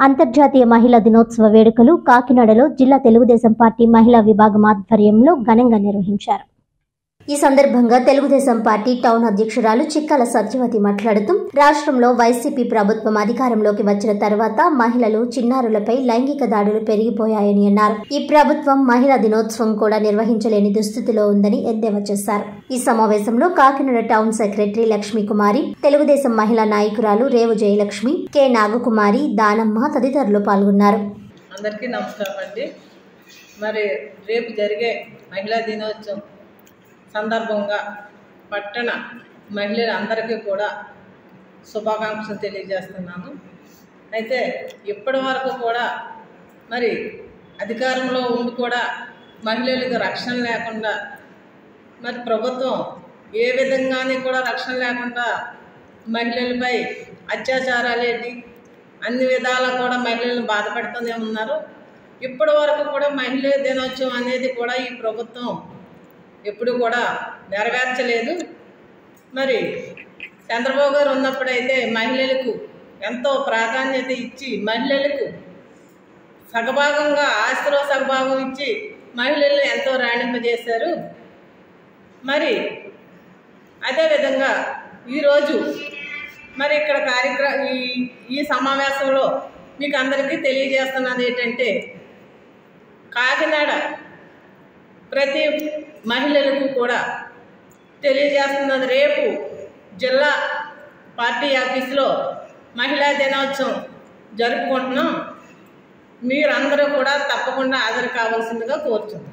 అంతర్జాతీయ మహిళా దినోత్సవ వేడుకలు కాకినాడలో జిల్లా తెలుగుదేశం పార్టీ మహిళా విభాగం ఆధ్వర్యంలో ఘనంగా నిర్వహించారు ఈ సందర్భంగా తెలుగుదేశం పార్టీ టౌన్ అధ్యక్షురాలు చిక్కాల సత్యవతి మాట్లాడుతూ రాష్ట్రంలో వైసీపీ ప్రభుత్వం అధికారంలోకి వచ్చిన తర్వాత మహిళలు చిన్నారులపై లైంగిక దాడులు పెరిగిపోయాయని అన్నారు ఈ ప్రభుత్వం మహిళా దినోత్సవం కూడా నిర్వహించలేని దుస్థితిలో ఉందని ఎద్దేవా చేశారు ఈ సమావేశంలో కాకినాడ టౌన్ సెక్రటరీ లక్ష్మీ కుమారి తెలుగుదేశం మహిళా నాయకురాలు రేవు జయలక్ష్మి కె నాగకుమారి దానమ్మ తదితరులు పాల్గొన్నారు అందరికీ నమస్కారం అండి మరి రేపు జరిగే మహిళా దినోత్సవం సందర్భంగా పట్టణ మహిళలందరికీ కూడా శుభాకాంక్షలు తెలియజేస్తున్నాను అయితే ఇప్పటి వరకు కూడా మరి అధికారంలో ఉండి కూడా మహిళలకు రక్షణ లేకుండా మరి ప్రభుత్వం ఏ విధంగానే కూడా రక్షణ లేకుండా మహిళలపై అత్యాచారాలు ఏంటి అన్ని విధాలా కూడా మహిళలను బాధపెడుతూనే ఉన్నారు ఇప్పటి వరకు కూడా మహిళా దినోత్సవం అనేది కూడా ఈ ప్రభుత్వం ఎప్పుడు కూడా నెరవేర్చలేదు మరి చంద్రబాబు గారు ఉన్నప్పుడైతే మహిళలకు ఎంతో ప్రాధాన్యత ఇచ్చి మహిళలకు సగభాగంగా ఆస్తిలో సగభాగం ఇచ్చి మహిళలను ఎంతో రాణింపజేశారు మరి అదేవిధంగా ఈరోజు మరి ఇక్కడ కార్యక్రమ ఈ ఈ సమావేశంలో మీకు అందరికీ తెలియజేస్తున్నది ఏంటంటే కాకినాడ ప్రతి మహిళలకు కూడా తెలియజేస్తున్నది రేపు జిల్లా పార్టీ ఆఫీసులో మహిళా దినోత్సవం జరుపుకుంటున్నాం మీరందరూ కూడా తప్పకుండా హాజరు కావాల్సిందిగా కోరుచున్నాం